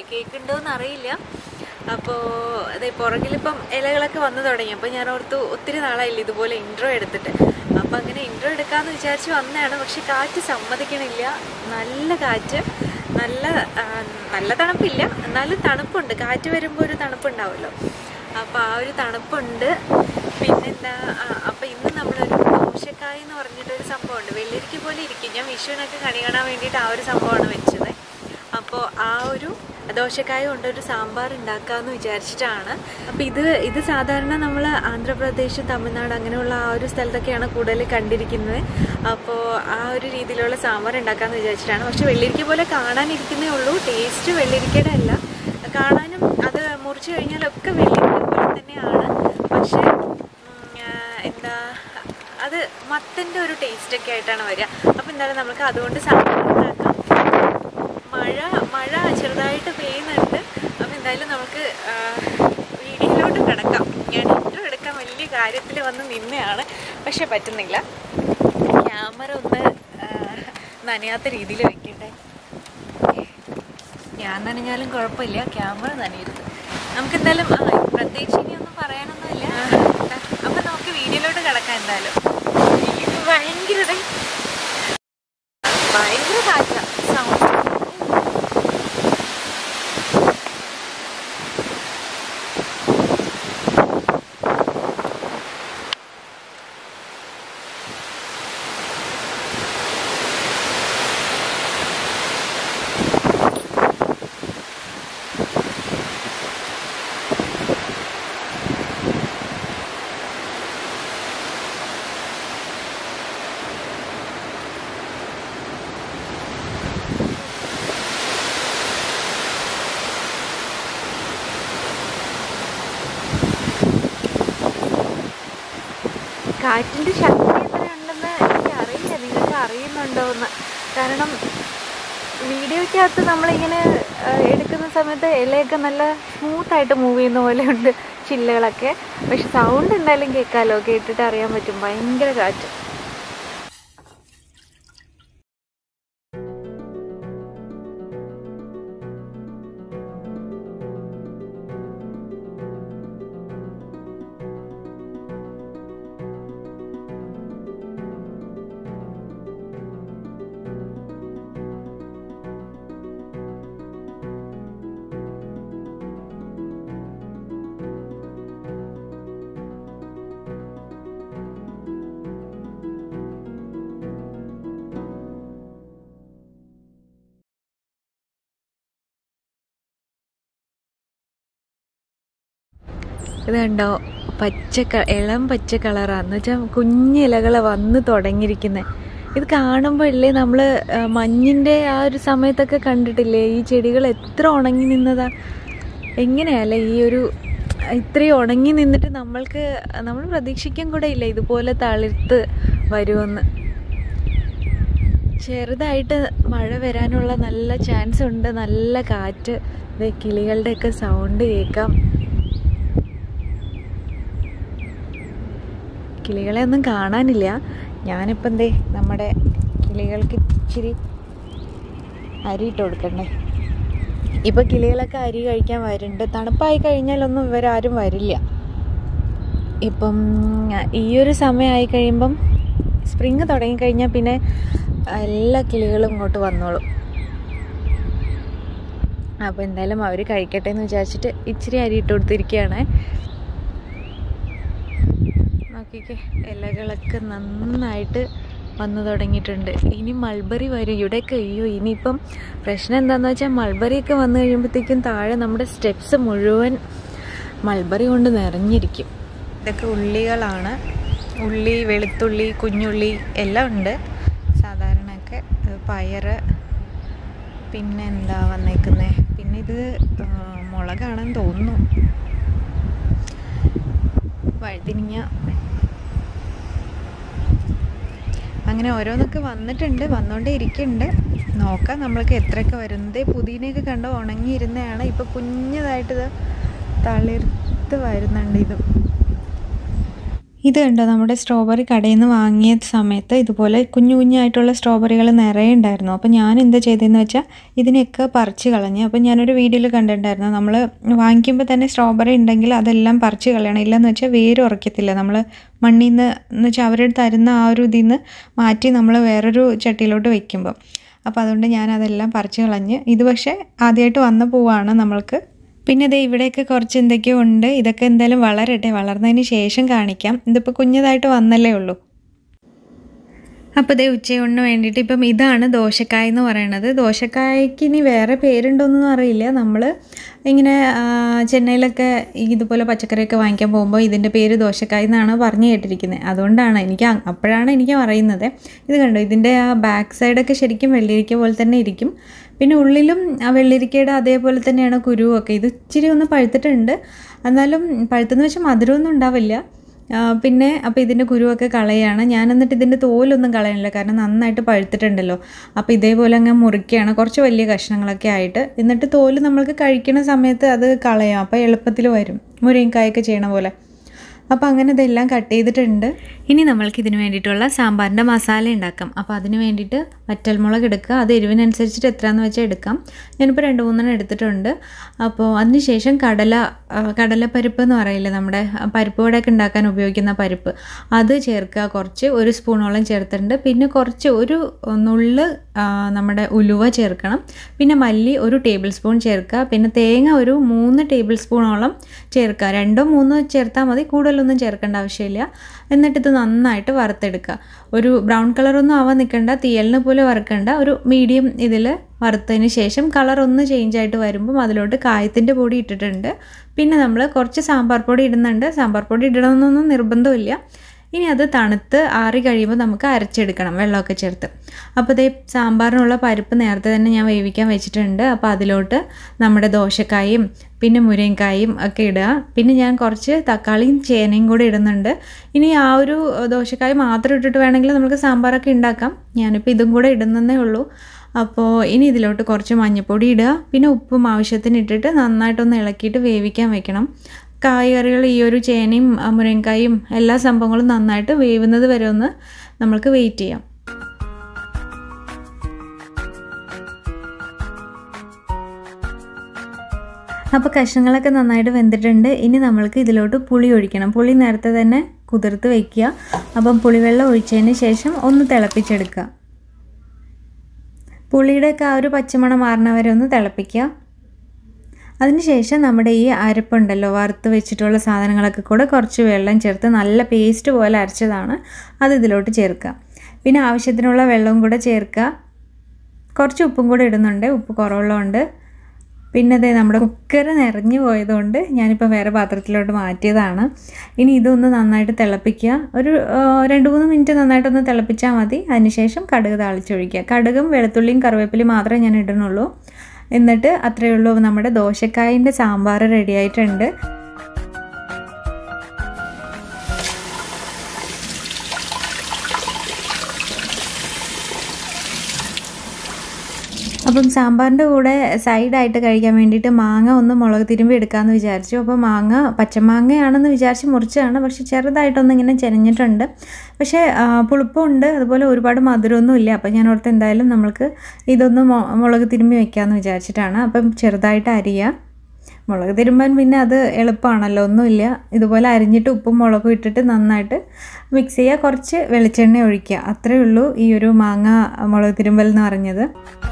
കേൾക്കുന്നുണ്ടോയെന്ന് അറിയില്ല അപ്പോൾ അതെ പുറകിലിപ്പം ഇലകളൊക്കെ വന്നു തുടങ്ങി അപ്പോൾ ഞാൻ ഓർത്തു ഒത്തിരി നാളായില്ല ഇതുപോലെ ഇൻട്രോ എടുത്തിട്ട് അപ്പം അങ്ങനെ ഇൻട്രോ എടുക്കാമെന്ന് വിചാരിച്ച് വന്നതാണ് പക്ഷെ കാറ്റ് സമ്മതിക്കണില്ല നല്ല കാറ്റ് നല്ല ആ, നല്ല തണുപ്പില്ല എന്നാലും തണുപ്പുണ്ട് കാറ്റ് വരുമ്പോൾ ഒരു തണുപ്പുണ്ടാവുമല്ലോ അപ്പോൾ ആ ഒരു തണുപ്പുണ്ട് പിന്നെന്താ ആ, അപ്പോൾ ഇന്ന് നമ്മളൊരു ദോശക്കായ എന്ന് പറഞ്ഞിട്ടൊരു സംഭവമുണ്ട് വെള്ളരിക്ക പോലെ ഇരിക്കും ഞാൻ വിഷുവിനൊക്കെ കണി കാണാൻ വേണ്ടിയിട്ട് ആ ഒരു സംഭവമാണ് വെച്ചത് അപ്പോൾ ആ ഒരു ദോശക്കായ കൊണ്ടൊരു സാമ്പാർ ഉണ്ടാക്കാമെന്ന് വിചാരിച്ചിട്ടാണ് അപ്പോൾ ഇത് ഇത് സാധാരണ നമ്മൾ ആന്ധ്രാപ്രദേശ് തമിഴ്നാട് അങ്ങനെയുള്ള ആ ഒരു സ്ഥലത്തൊക്കെയാണ് കൂടുതൽ കണ്ടിരിക്കുന്നത് അപ്പോൾ ആ ഒരു രീതിയിലുള്ള സാമ്പാർ ഉണ്ടാക്കാമെന്ന് വിചാരിച്ചിട്ടാണ് പക്ഷെ വെള്ളിരിക്ക പോലെ കാണാനിരിക്കുന്നേ ഉള്ളൂ ടേസ്റ്റ് വെള്ളിരിക്കയുടെ അല്ല കാണാനും അത് മുറിച്ച് കഴിഞ്ഞാലൊക്കെ വെള്ളിരിക്ക പോലെ തന്നെയാണ് പക്ഷേ ഉം, ആ, എന്താ അത് മത്തൻ്റെ ഒരു ടേസ്റ്റൊക്കെ ആയിട്ടാണ് വരിക അപ്പോൾ എന്തായാലും നമുക്ക് അതുകൊണ്ട് സാമ്പാർ ഉണ്ടാക്കാം മഴ മഴ ചെറുതായിട്ട് പെയ്യുന്നുണ്ട് അപ്പം എന്തായാലും നമുക്ക് ആ, വീഡിയോയിലോട്ട് കിടക്കാം ഞാൻ ഇൻട്രോ എടുക്കാൻ വലിയ കാര്യത്തിൽ വന്ന് നിന്നെയാണ് പക്ഷെ പറ്റുന്നില്ല ക്യാമറ ഒന്ന് ആ, നനയാത്ത രീതിയിൽ വെക്കട്ടെ ഞാൻ നനഞ്ഞാലും കുഴപ്പമില്ല ക്യാമറ നനയരുത് നമുക്ക് എന്തായാലും ആ പ്രത്യേകിച്ച് ഇനിയൊന്നും പറയാനൊന്നുമില്ല അപ്പം നമുക്ക് വീഡിയോയിലോട്ട് കിടക്കാം എന്തായാലും ഇത് ഭയങ്കര ദേ, ഭയങ്കര കാറ്റ സൗണ്ട് കാറ്റിൻ്റെ ശക്തി എത്രയുണ്ടെന്ന് എനിക്ക് അറിയില്ല നിങ്ങൾക്ക് അറിയുന്നുണ്ടോ എന്ന് കാരണം വീഡിയോയ്ക്കകത്ത് നമ്മളിങ്ങനെ ആ, എടുക്കുന്ന സമയത്ത് ഇലയൊക്കെ നല്ല സ്മൂത്തായിട്ട് മൂവ് ചെയ്യുന്ന പോലെയുണ്ട് ചില്ലകളൊക്കെ പക്ഷെ സൗണ്ട് എന്തായാലും കേൾക്കാമല്ലോ കേട്ടിട്ട് അറിയാൻ പറ്റും ഭയങ്കര കാറ്റ് ഇത് കണ്ടോ പച്ച ക- ഇളം പച്ച കളറാന്ന് വെച്ചാൽ കുഞ്ഞ് ഇലകൾ വന്ന് തുടങ്ങിയിരിക്കുന്നത് ഇത് കാണുമ്പോൾ ഇല്ലേ നമ്മൾ മഞ്ഞിൻ്റെ ആ ഒരു സമയത്തൊക്കെ കണ്ടിട്ടില്ലേ ഈ ചെടികൾ എത്ര ഉണങ്ങി നിന്നതാ എങ്ങനെയല്ലേ ഈ ഒരു ഇത്രയും ഉണങ്ങി നിന്നിട്ട് നമ്മൾക്ക് നമ്മൾ പ്രതീക്ഷിക്കാൻ കൂടെ ഇല്ല ഇതുപോലെ തളിർത്ത് വരുമെന്ന് ചെറുതായിട്ട് മഴ വരാനുള്ള നല്ല ചാൻസ് ഉണ്ട് നല്ല കാറ്റ് ദേ കിളികളുടെയൊക്കെ സൗണ്ട് കേൾക്കാം കിളികളെ ഒന്നും കാണാനില്ല ഞാനിപ്പം എന്തേ നമ്മുടെ കിളികൾക്ക് ഇച്ചിരി അരി ഇട്ട് കൊടുക്കണ്ടേ ഇപ്പം കിളികളൊക്കെ അരി കഴിക്കാൻ വരുന്നുണ്ട് തണുപ്പായി കഴിഞ്ഞാലൊന്നും ഇവരാരും വരില്ല ഇപ്പം ഈ ഒരു സമയമായി കഴിയുമ്പം സ്പ്രിങ് തുടങ്ങിക്കഴിഞ്ഞാൽ പിന്നെ എല്ലാ കിളികളും ഇങ്ങോട്ട് വന്നോളും അപ്പോൾ എന്തായാലും അവർ കഴിക്കട്ടെ എന്ന് വിചാരിച്ചിട്ട് ഇച്ചിരി അരി ഇട്ട് കൊടുത്തിരിക്കുകയാണ് നോക്കിക്കേ ഇലകളൊക്കെ നന്നായിട്ട് വന്നു തുടങ്ങിയിട്ടുണ്ട് ഇനി മൾബറി വരും ഇവിടെയൊക്കെ അയ്യോ ഇനിയിപ്പം പ്രശ്നം എന്താണെന്ന് വെച്ചാൽ മൾബറിയൊക്കെ വന്നു കഴിയുമ്പോഴത്തേക്കും താഴെ നമ്മുടെ സ്റ്റെപ്സ് മുഴുവൻ മൾബറി കൊണ്ട് നിറഞ്ഞിരിക്കും ഇതൊക്കെ ഉള്ളികളാണ് ഉള്ളി വെളുത്തുള്ളി കുഞ്ഞുള്ളി എല്ലാം ഉണ്ട് സാധാരണയൊക്കെ ഇത് പയറ് പിന്നെ എന്താ വന്നേക്കുന്നത് പിന്നെ ഇത് ആ, മുളകാണെന്ന് തോന്നുന്നു വഴുതിനിങ്ങ അങ്ങനെ ഓരോന്നൊക്കെ വന്നിട്ടുണ്ട് വന്നുകൊണ്ടേ ഇരിക്കുന്നുണ്ട് നോക്കാം നമ്മൾക്ക് എത്രയൊക്കെ വരുന്നത് പുതിനയൊക്കെ കണ്ടോ ഉണങ്ങിയിരുന്നതാണ് ഇപ്പം കുഞ്ഞതായിട്ട് ഇത് തളിർത്ത് വരുന്നുണ്ട് ഇതും ഇത് കണ്ടോ നമ്മുടെ സ്ട്രോബെറി കടയിൽ നിന്ന് വാങ്ങിയ സമയത്ത് ഇതുപോലെ കുഞ്ഞു കുഞ്ഞായിട്ടുള്ള സ്ട്രോബെറികൾ നിറയെ ഉണ്ടായിരുന്നു അപ്പോൾ ഞാൻ എന്താ ചെയ്തതെന്ന് വെച്ചാൽ ഇതിനെയൊക്കെ പറിച്ച് കളഞ്ഞ് അപ്പോൾ ഞാനൊരു വീഡിയോയിൽ കണ്ടിട്ടുണ്ടായിരുന്നു നമ്മൾ വാങ്ങിക്കുമ്പോൾ തന്നെ സ്ട്രോബെറി ഉണ്ടെങ്കിൽ അതെല്ലാം പറിച്ച് കളയണം ഇല്ലെന്ന് വെച്ചാൽ വേര് ഉറക്കത്തില്ല നമ്മൾ മണ്ണിൽ നിന്ന് എന്ന് വെച്ചാൽ അവർ തരുന്ന ആ ഒരു ഇതിൽ നിന്ന് മാറ്റി നമ്മൾ വേറൊരു ചട്ടിയിലോട്ട് വെക്കുമ്പോൾ അപ്പോൾ അതുകൊണ്ട് ഞാൻ അതെല്ലാം പറിച്ച് കളഞ്ഞ് ഇത് പക്ഷേ ആദ്യമായിട്ട് വന്ന പൂവാണ് നമ്മൾക്ക് പിന്നെ ദേ ഇവിടെയൊക്കെ കുറച്ച് എന്തൊക്കെയോ ഉണ്ട് ഇതൊക്കെ എന്തായാലും വളരട്ടെ വളർന്നതിന് ശേഷം കാണിക്കാം ഇതിപ്പോൾ കുഞ്ഞതായിട്ട് വന്നല്ലേ ഉള്ളൂ അപ്പോൾ ദേ ഉച്ചയൂണിന് വേണ്ടിയിട്ട് ഇപ്പം ഇതാണ് ദോശക്കായ എന്ന് പറയുന്നത് ദോശക്കായക്ക് ഇനി വേറെ പേരുണ്ടോയെന്നൊന്നും അറിയില്ല നമ്മൾ ഇങ്ങനെ ആ, ചെന്നൈയിലൊക്കെ ഇതുപോലെ പച്ചക്കറിയൊക്കെ വാങ്ങിക്കാൻ പോകുമ്പോൾ ഇതിൻ്റെ പേര് ദോശക്കായ എന്നാണ് പറഞ്ഞു കേട്ടിരിക്കുന്നത് അതുകൊണ്ടാണ് എനിക്ക് അ- അപ്പോഴാണ് എനിക്ക് അറിയുന്നത് ഇത് കണ്ടോ ഇതിൻ്റെ ആ ബാക്ക് സൈഡൊക്കെ ശരിക്കും വെള്ളിരിക്ക പോലെ തന്നെ ഇരിക്കും പിന്നെ ഉള്ളിലും ആ വെള്ളിരിക്കയുടെ അതേപോലെ തന്നെയാണ് കുരുവൊക്കെ ഇത് ഇച്ചിരി ഒന്ന് പഴുത്തിട്ടുണ്ട് എന്നാലും പഴുത്തെന്ന് വെച്ചാൽ മധുരമൊന്നും ഉണ്ടാവില്ല ആ, പിന്നെ അപ്പോൾ ഇതിൻ്റെ കുരുവൊക്കെ കളയാണ് ഞാൻ എന്നിട്ട് ഇതിൻ്റെ തോലൊന്നും കളയണില്ല കാരണം നന്നായിട്ട് പഴുത്തിട്ടുണ്ടല്ലോ അപ്പോൾ ഇതേപോലെ അങ്ങ് മുറിക്കുകയാണ് കുറച്ച് വലിയ കഷ്ണങ്ങളൊക്കെ ആയിട്ട് എന്നിട്ട് തോല് നമ്മൾക്ക് കഴിക്കുന്ന സമയത്ത് അത് കളയാം അപ്പോൾ എളുപ്പത്തിൽ വരും മുരിങ്ങക്കായൊക്കെ ചെയ്യണ പോലെ അപ്പോൾ അങ്ങനെ ഇതെല്ലാം കട്ട് ചെയ്തിട്ടുണ്ട് ഇനി നമ്മൾക്ക് ഇതിന് വേണ്ടിയിട്ടുള്ള സാമ്പാറിൻ്റെ മസാല ഉണ്ടാക്കാം അപ്പോൾ അതിന് വേണ്ടിയിട്ട് വറ്റൽമുളക് എടുക്കുക അത് എരിവിനനുസരിച്ചിട്ട് എത്രയാണെന്ന് വെച്ചാൽ എടുക്കാം ഞാനിപ്പോൾ രണ്ട് മൂന്നെണ്ണം എടുത്തിട്ടുണ്ട് അപ്പോൾ അതിന് ശേഷം കടല ആ, കടലപ്പരിപ്പ് എന്ന് പറയില്ലേ നമ്മുടെ പരിപ്പ് വടയൊക്കെ ഉണ്ടാക്കാൻ ഉപയോഗിക്കുന്ന പരിപ്പ് അത് ചേർക്കുക കുറച്ച് ഒരു സ്പൂണോളം ചേർത്തിട്ടുണ്ട് പിന്നെ കുറച്ച് ഒരു നുള്ള് ആ, നമ്മുടെ ഉലുവ ചേർക്കണം പിന്നെ മല്ലി ഒരു ടേബിൾ സ്പൂൺ ചേർക്കുക പിന്നെ തേങ്ങ ഒരു മൂന്ന് ടേബിൾ സ്പൂണോളം ചേർക്കുക രണ്ടോ മൂന്നോ ചേർത്താൽ മതി കൂടുതലൊന്നും ചേർക്കേണ്ട ആവശ്യമില്ല എന്നിട്ട് ഇത് നന്നായിട്ട് വറുത്തെടുക്കുക ഒരു ബ്രൗൺ കളറൊന്നും ആവാൻ നിൽക്കണ്ട തീയലിന് പോലെ വറുക്കണ്ട ഒരു മീഡിയം ഇതിൽ വറുത്തതിന് ശേഷം കളർ ഒന്ന് ചേഞ്ച് ആയിട്ട് വരുമ്പം അതിലോട്ട് കായത്തിൻ്റെ പൊടി ഇട്ടിട്ടുണ്ട് പിന്നെ നമ്മൾ കുറച്ച് സാമ്പാർ പൊടി ഇടുന്നുണ്ട് സാമ്പാർ പൊടി ഇടണമെന്നൊന്നും നിർബന്ധമില്ല ഇനി അത് തണുത്ത് ആറി കഴിയുമ്പോൾ നമുക്ക് അരച്ചെടുക്കണം വെള്ളമൊക്കെ ചേർത്ത് അപ്പോൾ ഇതേ സാമ്പാറിനുള്ള പരിപ്പ് നേരത്തെ തന്നെ ഞാൻ വേവിക്കാൻ വെച്ചിട്ടുണ്ട് അപ്പോൾ അതിലോട്ട് നമ്മുടെ ദോശക്കായും പിന്നെ മുരിങ്ങക്കായും ഒക്കെ ഇടുക പിന്നെ ഞാൻ കുറച്ച് തക്കാളിയും ചേനയും കൂടി ഇടുന്നുണ്ട് ഇനി ആ ഒരു ദോശക്കായ മാത്രം ഇട്ടിട്ട് വേണമെങ്കിൽ നമുക്ക് സാമ്പാറൊക്കെ ഉണ്ടാക്കാം ഞാനിപ്പോൾ ഇതും കൂടെ ഇടുന്നതേ ഉള്ളൂ അപ്പോൾ ഇനി ഇതിലോട്ട് കുറച്ച് മഞ്ഞൾപ്പൊടി ഇടുക പിന്നെ ഉപ്പും ആവശ്യത്തിന് ഇട്ടിട്ട് നന്നായിട്ടൊന്ന് ഇളക്കിയിട്ട് വേവിക്കാൻ വെക്കണം കായ്കറികൾ ഈ ഒരു ചേനയും ആ, മുരിങ്ങക്കായും എല്ലാ സംഭവങ്ങളും നന്നായിട്ട് വേവുന്നത് വരെ ഒന്ന് നമ്മൾക്ക് വെയിറ്റ് ചെയ്യാം അപ്പോൾ കഷ്ണങ്ങളൊക്കെ നന്നായിട്ട് വെന്തിട്ടുണ്ട് ഇനി നമ്മൾക്ക് ഇതിലോട്ട് പുളി ഒഴിക്കണം പുളി നേരത്തെ തന്നെ കുതിർത്ത് വയ്ക്കുക അപ്പം പുളിവെള്ളം ഒഴിച്ചതിന് ശേഷം ഒന്ന് തിളപ്പിച്ചെടുക്കുക പുളിയുടെയൊക്കെ ആ ഒരു പച്ചമണം മാറണ വരെ ഒന്ന് തിളപ്പിക്കുക അതിനുശേഷം നമ്മുടെ ഈ അരപ്പുണ്ടല്ലോ വറുത്ത് വെച്ചിട്ടുള്ള സാധനങ്ങളൊക്കെ കൂടെ കുറച്ച് വെള്ളം ചേർത്ത് നല്ല പേസ്റ്റ് പോലെ അരച്ചതാണ് അത് ഇതിലോട്ട് ചേർക്കുക പിന്നെ ആവശ്യത്തിനുള്ള വെള്ളവും കൂടെ ചേർക്കുക കുറച്ച് ഉപ്പും കൂടെ ഇടുന്നുണ്ട് ഉപ്പ് കുറവുള്ളതുകൊണ്ട് പിന്നെ അതേ നമ്മുടെ കുക്കർ നിറഞ്ഞു പോയതുകൊണ്ട് ഞാനിപ്പോൾ വേറെ പാത്രത്തിലോട്ട് മാറ്റിയതാണ് ഇനി ഇതൊന്ന് നന്നായിട്ട് തിളപ്പിക്കുക ഒരു ആ, രണ്ട് മൂന്ന് മിനിറ്റ് നന്നായിട്ടൊന്ന് തിളപ്പിച്ചാൽ മതി അതിനുശേഷം കടുക് താളിച്ചൊഴിക്കുക കടുകും വെളുത്തുള്ളിയും കറിവേപ്പിലയും മാത്രമേ ഞാൻ ഇടുന്നുള്ളൂ എന്നിട്ട് അത്രയേ ഉള്ളൂ നമ്മുടെ ദോശക്കായൻ്റെ സാമ്പാർ റെഡി ആയിട്ടുണ്ട് അപ്പം സാമ്പാറിൻ്റെ കൂടെ സൈഡായിട്ട് കഴിക്കാൻ വേണ്ടിയിട്ട് മാങ്ങ ഒന്ന് മുളക് തിരുമ്പി എടുക്കാമെന്ന് വിചാരിച്ചു അപ്പോൾ മാങ്ങ പച്ചമാങ്ങയാണെന്ന് വിചാരിച്ച് മുറിച്ചതാണ് പക്ഷെ ചെറുതായിട്ടൊന്ന് ഇങ്ങനെ ചെനഞ്ഞിട്ടുണ്ട് പക്ഷേ ആ, പുളിപ്പുണ്ട് അതുപോലെ ഒരുപാട് മധുരമൊന്നും ഇല്ല അപ്പം ഞാൻ ഓർത്ത് എന്തായാലും നമ്മൾക്ക് ഇതൊന്ന് മൊ- മുളക് തിരുമ്പി വെക്കാമെന്ന് വിചാരിച്ചിട്ടാണ് അപ്പം ചെറുതായിട്ട് അരിയുക മുളക് തിരുമ്പാൻ പിന്നെ അത് എളുപ്പമാണല്ലോ ഒന്നുമില്ല ഇതുപോലെ അരിഞ്ഞിട്ട് ഉപ്പും മുളകും ഇട്ടിട്ട് നന്നായിട്ട് മിക്സ് ചെയ്യുക കുറച്ച് വെളിച്ചെണ്ണ ഒഴിക്കുക അത്രയേ ഉള്ളൂ ഈ ഒരു മാങ്ങ മുളക് തിരുമ്പൽ എന്ന് പറഞ്ഞത്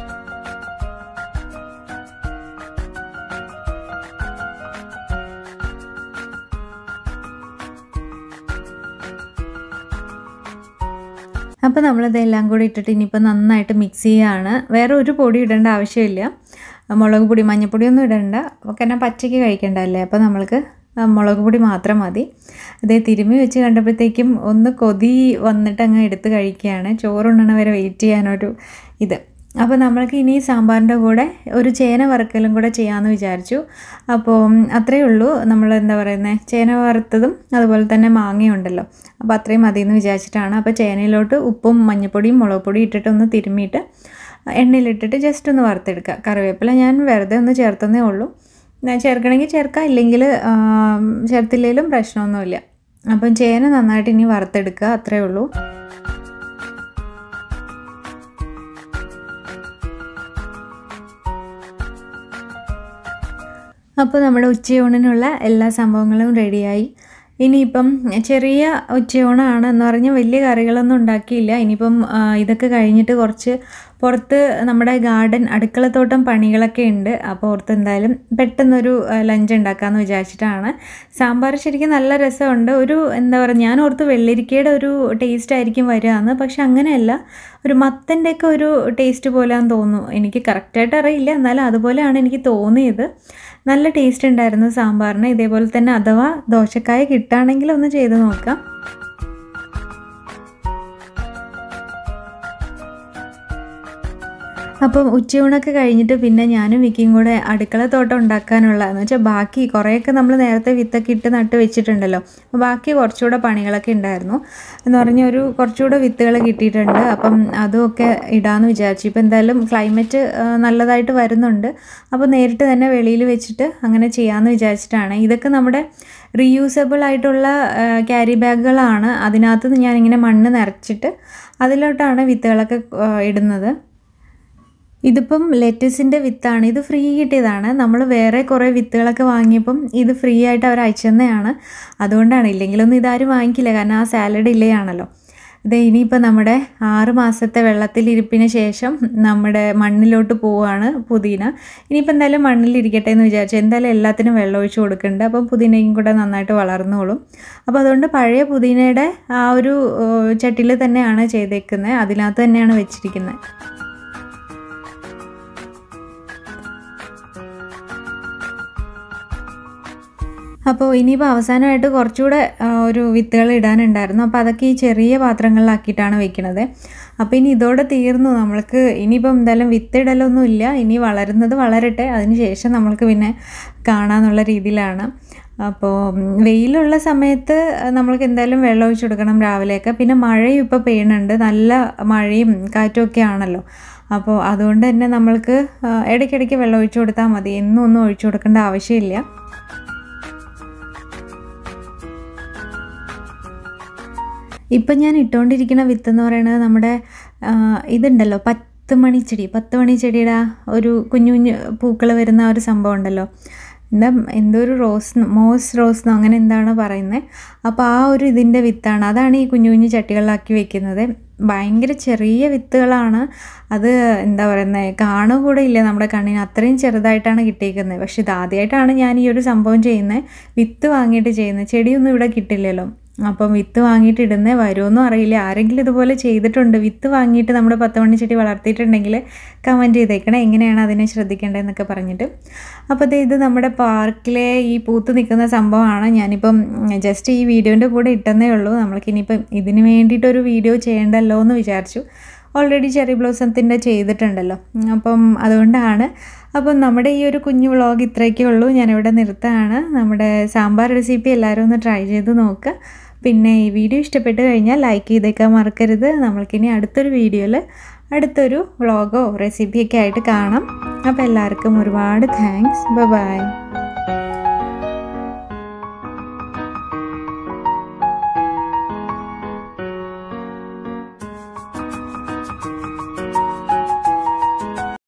അപ്പോൾ നമ്മളിതെല്ലാം കൂടി ഇട്ടിട്ട് ഇനിയിപ്പോൾ നന്നായിട്ട് മിക്സ് ചെയ്യുകയാണ് വേറെ ഒരു പൊടി ഇടേണ്ട ആവശ്യമില്ല മുളക് പൊടി മഞ്ഞൾപ്പൊടിയൊന്നും ഇടണ്ട കാരണം പച്ചയ്ക്ക് കഴിക്കണ്ടല്ലേ അപ്പോൾ നമ്മൾക്ക് ആ മുളക് പൊടി മാത്രം മതി അതേ തിരുമ്മി വെച്ച് കണ്ടപ്പോഴത്തേക്കും ഒന്ന് കൊതി വന്നിട്ട് അങ്ങ് എടുത്ത് കഴിക്കുകയാണ് ചോറുണ്ണണ വരെ വെയിറ്റ് ചെയ്യാനൊരു ഇത് അപ്പോൾ നമ്മൾക്ക് ഇനി സാമ്പാറിൻ്റെ കൂടെ ഒരു ചേന വറുക്കലും കൂടെ ചെയ്യാമെന്ന് വിചാരിച്ചു അപ്പോൾ അത്രയേ ഉള്ളൂ നമ്മൾ എന്താ പറയുന്നത് ചേന വറുത്തതും അതുപോലെ തന്നെ മാങ്ങയും ഉണ്ടല്ലോ അപ്പോൾ അത്രയും മതി എന്ന് വിചാരിച്ചിട്ടാണ് അപ്പോൾ ചേനയിലോട്ട് ഉപ്പും മഞ്ഞൾപ്പൊടിയും മുളക് പൊടിയും ഇട്ടിട്ട് ഒന്ന് തിരുമ്മിയിട്ട് എണ്ണയിലിട്ടിട്ട് ജസ്റ്റ് ഒന്ന് വറുത്തെടുക്കുക കറിവേപ്പില ഞാൻ വെറുതെ ഒന്ന് ചേർത്തന്നേ ഉള്ളൂ ഞാൻ ചേർക്കണമെങ്കിൽ ചേർക്കാം ഇല്ലെങ്കിൽ ചേർത്തില്ലെങ്കിലും പ്രശ്നമൊന്നുമില്ല അപ്പം ചേന നന്നായിട്ട് ഇനി വറുത്തെടുക്കുക അത്രേ ഉള്ളൂ അപ്പോൾ നമ്മുടെ ഉച്ചയൂണിനുള്ള എല്ലാ സംഭവങ്ങളും റെഡിയായി ഇനിയിപ്പം ചെറിയ ഉച്ചയൂണാണ് എന്ന് പറഞ്ഞാൽ വലിയ കറികളൊന്നും ഉണ്ടാക്കിയില്ല ഇനിയിപ്പം ആ, ഇതൊക്കെ കഴിഞ്ഞിട്ട് കുറച്ച് പുറത്ത് നമ്മുടെ ഗാർഡൻ അടുക്കളത്തോട്ടം പണികളൊക്കെ ഉണ്ട് അപ്പോൾ ഓർത്ത് എന്തായാലും പെട്ടെന്നൊരു ലഞ്ച് ഉണ്ടാക്കാമെന്ന് വിചാരിച്ചിട്ടാണ് സാമ്പാർ ശരിക്കും നല്ല രസമുണ്ട് ഒരു എന്താ പറയുക ഞാൻ ഓർത്ത് വെള്ളരിക്കയുടെ ഒരു ടേസ്റ്റ് ആയിരിക്കും വരികയെന്ന് പക്ഷെ അങ്ങനെയല്ല ഒരു മത്തൻ്റെയൊക്കെ ഒരു ടേസ്റ്റ് പോലെയാന്ന് തോന്നുന്നു എനിക്ക് കറക്റ്റായിട്ട് അറിയില്ല എന്നാലും അതുപോലെയാണ് എനിക്ക് തോന്നിയത് നല്ല ടേസ്റ്റ് ഉണ്ടായിരുന്നു സാമ്പാറിന് ഇതേപോലെ തന്നെ അഥവാ ദോശക്കായ കിട്ടുകയാണെങ്കിൽ ഒന്ന് ചെയ്ത് നോക്കാം അപ്പം ഉച്ചയൂണൊക്കെ കഴിഞ്ഞിട്ട് പിന്നെ ഞാനും വിക്കിയും കൂടെ അടുക്കള തോട്ടം ഉണ്ടാക്കാനുള്ള എന്ന് വെച്ചാൽ ബാക്കി കുറേയൊക്കെ നമ്മൾ നേരത്തെ വിത്തൊക്കെ ഇട്ട് നട്ട് വെച്ചിട്ടുണ്ടല്ലോ അപ്പോൾ ബാക്കി കുറച്ചുകൂടെ പണികളൊക്കെ ഉണ്ടായിരുന്നു എന്ന് പറഞ്ഞാൽ ഒരു കുറച്ചുകൂടെ വിത്തുകൾ കിട്ടിയിട്ടുണ്ട് അപ്പം അതുമൊക്കെ ഇടാമെന്ന് വിചാരിച്ചു ഇപ്പോൾ എന്തായാലും ക്ലൈമറ്റ് നല്ലതായിട്ട് വരുന്നുണ്ട് അപ്പോൾ നേരിട്ട് തന്നെ വെളിയിൽ വെച്ചിട്ട് അങ്ങനെ ചെയ്യാമെന്ന് വിചാരിച്ചിട്ടാണ് ഇതൊക്കെ നമ്മുടെ റീയൂസബിൾ ആയിട്ടുള്ള ക്യാരി ബാഗുകളാണ് അതിനകത്ത് ഞാനിങ്ങനെ മണ്ണ് നിറച്ചിട്ട് അതിലോട്ടാണ് വിത്തുകളൊക്കെ ആ, ഇടുന്നത് ഇതിപ്പം ലെറ്റസിൻ്റെ വിത്താണ് ഇത് ഫ്രീ കിട്ടിയതാണ് നമ്മൾ വേറെ കുറേ വിത്തുകളൊക്കെ വാങ്ങിയപ്പം ഇത് ഫ്രീ ആയിട്ട് അവർ അയച്ചെന്നതാണ് അതുകൊണ്ടാണ് ഇല്ലെങ്കിലൊന്നും ഇതാരും വാങ്ങിക്കില്ല കാരണം ആ സാലഡ് ഇല്ലയാണല്ലോ ഇത് ഇനിയിപ്പോൾ നമ്മുടെ ആറ് മാസത്തെ വെള്ളത്തിലിരിപ്പിന് ശേഷം നമ്മുടെ മണ്ണിലോട്ട് പോവുകയാണ് പുതിന ഇനിയിപ്പോൾ എന്തായാലും മണ്ണിലിരിക്കട്ടെ എന്ന് വിചാരിച്ചു എന്തായാലും എല്ലാത്തിനും വെള്ളം ഒഴിച്ച് കൊടുക്കുന്നുണ്ട് അപ്പം പുതിനയും കൂടെ നന്നായിട്ട് വളർന്നോളും അപ്പോൾ അതുകൊണ്ട് പഴയ പുതിനയുടെ ആ ഒരു ചട്ടിയിൽ തന്നെയാണ് ചെയ്തേക്കുന്നത് അതിനകത്ത് തന്നെയാണ് വെച്ചിരിക്കുന്നത് അപ്പോൾ ഇനിയിപ്പോൾ അവസാനമായിട്ട് കുറച്ചുകൂടെ ആ, ഒരു വിത്തുകൾ ഇടാനുണ്ടായിരുന്നു അപ്പോൾ അതൊക്കെ ഈ ചെറിയ പാത്രങ്ങളിലാക്കിയിട്ടാണ് വെക്കുന്നത് അപ്പോൾ ഇനി ഇതോടെ തീർന്നു നമ്മൾക്ക് ഇനിയിപ്പം എന്തായാലും വിത്തിടലൊന്നും ഇല്ല ഇനി വളരുന്നത് വളരട്ടെ അതിന് ശേഷം നമ്മൾക്ക് പിന്നെ കാണാമെന്നുള്ള രീതിയിലാണ് അപ്പോൾ ഉം, വെയിലുള്ള സമയത്ത് നമ്മൾക്ക് എന്തായാലും വെള്ളം ഒഴിച്ചു കൊടുക്കണം രാവിലെയൊക്കെ പിന്നെ മഴയും ഇപ്പോൾ പെയ്യുന്നുണ്ട് നല്ല മഴയും കാറ്റും ഒക്കെ ആണല്ലോ അപ്പോൾ അതുകൊണ്ട് തന്നെ നമ്മൾക്ക് ആ, ഇടയ്ക്കിടയ്ക്ക് വെള്ളം ഒഴിച്ചു കൊടുത്താൽ മതി എന്നും ഒന്നും ഒഴിച്ചു കൊടുക്കേണ്ട ആവശ്യമില്ല ഇപ്പം ഞാൻ ഇട്ടുകൊണ്ടിരിക്കുന്ന വിത്ത് എന്ന് പറയുന്നത് നമ്മുടെ ആ, ഇതുണ്ടല്ലോ പത്ത് മണി ചെടി പത്ത് മണി ചെടിയുടെ ആ ഒരു കുഞ്ഞു കുഞ്ഞു പൂക്കൾ വരുന്ന ആ ഒരു സംഭവം ഉണ്ടല്ലോ എന്താ എന്തോ ഒരു റോസ് മോസ് റോസ് എന്നോ അങ്ങനെ എന്താണ് പറയുന്നത് അപ്പോൾ ആ ഒരു ഇതിൻ്റെ വിത്താണ് അതാണ് ഈ കുഞ്ഞു കുഞ്ഞു ചട്ടികളിലാക്കി വെക്കുന്നത് ഭയങ്കര ചെറിയ വിത്തുകളാണ് അത് എന്താ പറയുന്നത് കാണുക കൂടെ ഇല്ല നമ്മുടെ കണ്ണിന് അത്രയും ചെറുതായിട്ടാണ് കിട്ടിയിരിക്കുന്നത് പക്ഷെ ഇത് ആദ്യമായിട്ടാണ് ഞാൻ ഈ ഒരു സംഭവം ചെയ്യുന്നത് വിത്ത് വാങ്ങിയിട്ട് ചെയ്യുന്നത് ചെടിയൊന്നും ഇവിടെ കിട്ടില്ലല്ലോ അപ്പം വിത്ത് വാങ്ങിയിട്ട് ഇടുന്നേ വരുമെന്നും അറിയില്ല ആരെങ്കിലും ഇതുപോലെ ചെയ്തിട്ടുണ്ട് വിത്ത് വാങ്ങിയിട്ട് നമ്മുടെ പത്ത് മണി ചെടി വളർത്തിയിട്ടുണ്ടെങ്കിൽ കമൻറ്റ് ചെയ്തേക്കണേ എങ്ങനെയാണ് അതിനെ ശ്രദ്ധിക്കേണ്ടതെന്നൊക്കെ പറഞ്ഞിട്ട് അപ്പോൾ ദേ ഇത് നമ്മുടെ പാർക്കിലെ ഈ പൂത്ത് നിൽക്കുന്ന സംഭവമാണ് ഞാനിപ്പം ജസ്റ്റ് ഈ വീഡിയോൻ്റെ കൂടെ ഇട്ടെന്നേ ഉള്ളൂ നമ്മൾക്ക് ഇനിയിപ്പം ഇതിന് വേണ്ടിയിട്ടൊരു വീഡിയോ ചെയ്യണ്ടല്ലോ എന്ന് വിചാരിച്ചു ഓൾറെഡി ചെറി ബ്ലോസത്തിൻ്റെ ചെയ്തിട്ടുണ്ടല്ലോ അപ്പം അതുകൊണ്ടാണ് അപ്പം നമ്മുടെ ഈ ഒരു കുഞ്ഞു വ്ളോഗ് ഇത്രയൊക്കെ ഉള്ളൂ ഞാനിവിടെ നിർത്താണ് നമ്മുടെ സാമ്പാർ റെസിപ്പി എല്ലാവരും ഒന്ന് ട്രൈ ചെയ്ത് നോക്കുക പിന്നെ ഈ വീഡിയോ ഇഷ്ടപ്പെട്ട് കഴിഞ്ഞാൽ ലൈക്ക് ചെയ്തേക്കാൻ മറക്കരുത് നമ്മൾക്കിനി അടുത്തൊരു വീഡിയോയിൽ അടുത്തൊരു വ്ളോഗോ റെസിപ്പിയൊക്കെ ആയിട്ട് കാണാം അപ്പോൾ എല്ലാവർക്കും ഒരുപാട് താങ്ക്സ് ബൈ